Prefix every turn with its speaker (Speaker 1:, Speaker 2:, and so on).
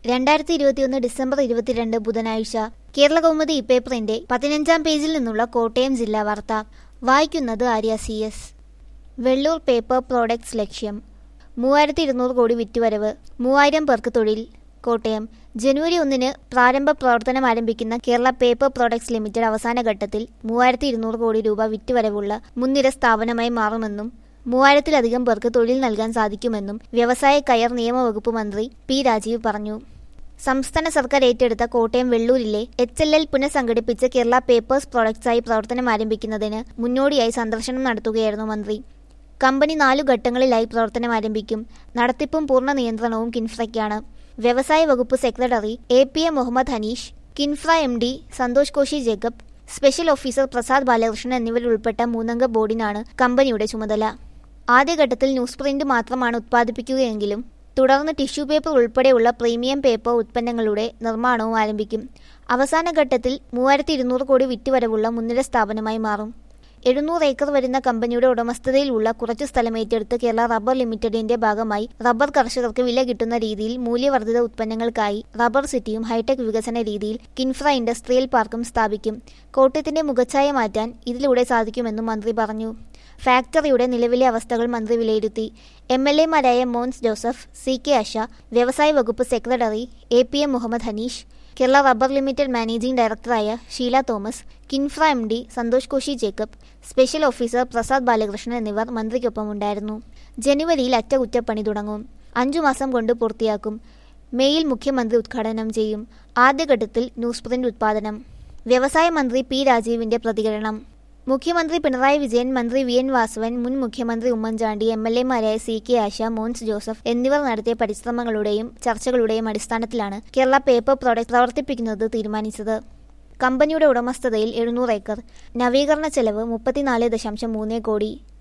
Speaker 1: രണ്ടായിരത്തി ഇരുപത്തിയൊന്ന് ഡിസംബർ ഇരുപത്തിരണ്ട് ബുധനാഴ്ച കേരള കൗമുദി ഇപ്പേപ്പറിന്റെ പതിനഞ്ചാം പേജിൽ നിന്നുള്ള കോട്ടയം ജില്ലാ വാർത്ത വായിക്കുന്നത് Arya C S Vellur paper products ലക്ഷ്യം മൂവായിരത്തി ഇരുന്നൂറ് കോടി വിറ്റുവരവ് മൂവായിരം പേർക്ക് തൊഴിൽ കോട്ടയം ജനുവരി ഒന്നിന് പ്രാരംഭ പ്രവർത്തനം ആരംഭിക്കുന്ന കേരള പേപ്പർ പ്രോഡക്ട്സ് ലിമിറ്റഡ് അവസാന ഘട്ടത്തിൽ മൂവായിരത്തി ഇരുന്നൂറ് കോടി രൂപ വിറ്റുവരവുള്ള മുൻനിര സ്ഥാപനമായി മാറുമെന്നും മൂവായിരത്തിലധികം പേർക്ക് തൊഴിൽ നൽകാൻ സാധിക്കുമെന്നും വ്യവസായ കയർ നിയമവകുപ്പ് മന്ത്രി പി രാജീവ് പറഞ്ഞു സംസ്ഥാന സർക്കാർ ഏറ്റെടുത്ത കോട്ടയം വെള്ളൂരിലെ എച്ച് എൽ എൽ പുനഃസംഘടിപ്പിച്ച് കേരള പേപ്പേഴ്സ് പ്രോഡക്ട്സായി പ്രവർത്തനം ആരംഭിക്കുന്നതിന് മുന്നോടിയായി സന്ദർശനം നടത്തുകയായിരുന്നു മന്ത്രി കമ്പനി നാലു ഘട്ടങ്ങളിലായി പ്രവർത്തനം ആരംഭിക്കും നടത്തിപ്പും പൂർണ്ണ നിയന്ത്രണവും കിൻഫ്രയ്ക്കാണ് വ്യവസായ വകുപ്പ് secretary A P A Muhammad Hanish KINFRA M D Santhosh Koshy Jacob special officer Prasad Balakrishnan എന്നിവരുൾപ്പെട്ട മൂന്നംഗ ബോർഡിനാണ് കമ്പനിയുടെ ചുമതല ആദ്യഘട്ടത്തിൽ ന്യൂസ് പ്രിന്റ് മാത്രമാണ് ഉത്പാദിപ്പിക്കുകയെങ്കിലും തുടർന്ന് ടിഷ്യൂ പേപ്പർ ഉൾപ്പെടെയുള്ള പ്രീമിയം പേപ്പർ ഉൽപ്പന്നങ്ങളുടെ നിർമ്മാണവും ആരംഭിക്കും അവസാന ഘട്ടത്തിൽ മൂവായിരത്തി ഇരുന്നൂറ് കോടി വിറ്റുവരവുള്ള മുൻനിര സ്ഥാപനമായി മാറും എഴുന്നൂറ് ഏക്കർ വരുന്ന കമ്പനിയുടെ ഉടമസ്ഥതയിലുള്ള കുറച്ചു സ്ഥലം ഏറ്റെടുത്ത് കേരള റബ്ബർ ലിമിറ്റഡിന്റെ ഭാഗമായി റബ്ബർ കർഷകർക്ക് വില കിട്ടുന്ന രീതിയിൽ മൂല്യവർദ്ധിത ഉൽപ്പന്നങ്ങൾക്കായി റബ്ബർ സിറ്റിയും ഹൈടെക് വികസന രീതിയിൽ കിൻഫ്ര ഇൻഡസ്ട്രിയൽ പാർക്കും സ്ഥാപിക്കും കോട്ടയത്തിന്റെ മുഖച്ഛായ മാറ്റാൻ ഇതിലൂടെ സാധിക്കുമെന്നും മന്ത്രി പറഞ്ഞു ഫാക്ടറിയുടെ നിലവിലെ അവസ്ഥകൾ മന്ത്രി വിലയിരുത്തി എം എൽ എമാരായ മോൻസ് ജോസഫ് സി കെ അഷ വ്യവസായ വകുപ്പ് secretary A P M Muhammad Hanish Kerala rubber limited managing ഡയറക്ടറായ Sheela Thomas KINFRA M D Santhosh Koshy Jacob special officer Prasad Balakrishnan എന്നിവർ മന്ത്രിക്കൊപ്പം ഉണ്ടായിരുന്നു ജനുവരിയിൽ അറ്റകുറ്റപ്പണി തുടങ്ങും അഞ്ചു മാസം കൊണ്ട് പൂർത്തിയാക്കും മെയിൽ മുഖ്യമന്ത്രി ഉദ്ഘാടനം ചെയ്യും ആദ്യഘട്ടത്തിൽ ന്യൂസ് പ്രിന്റ് ഉത്പാദനം വ്യവസായ മന്ത്രി പി രാജീവിന്റെ പ്രതികരണം മുഖ്യമന്ത്രി പിണറായി വിജയൻ മന്ത്രി വി എൻ വാസവൻ മുൻ മുഖ്യമന്ത്രി ഉമ്മൻചാണ്ടി എം എൽ എമാരായ സി കെ ആശ മോൻസ് ജോസഫ് എന്നിവർ നടത്തിയ പരിശ്രമങ്ങളുടെയും ചർച്ചകളുടെയും അടിസ്ഥാനത്തിലാണ് കേരള പേപ്പർ പ്രോഡക്റ്റ് പ്രവർത്തിപ്പിക്കുന്നത് തീരുമാനിച്ചത് കമ്പനിയുടെ ഉടമസ്ഥതയിൽ എഴുന്നൂറ് ഏക്കർ നവീകരണ ചെലവ് മുപ്പത്തിനാല് ദശാംശം മൂന്ന് കോടി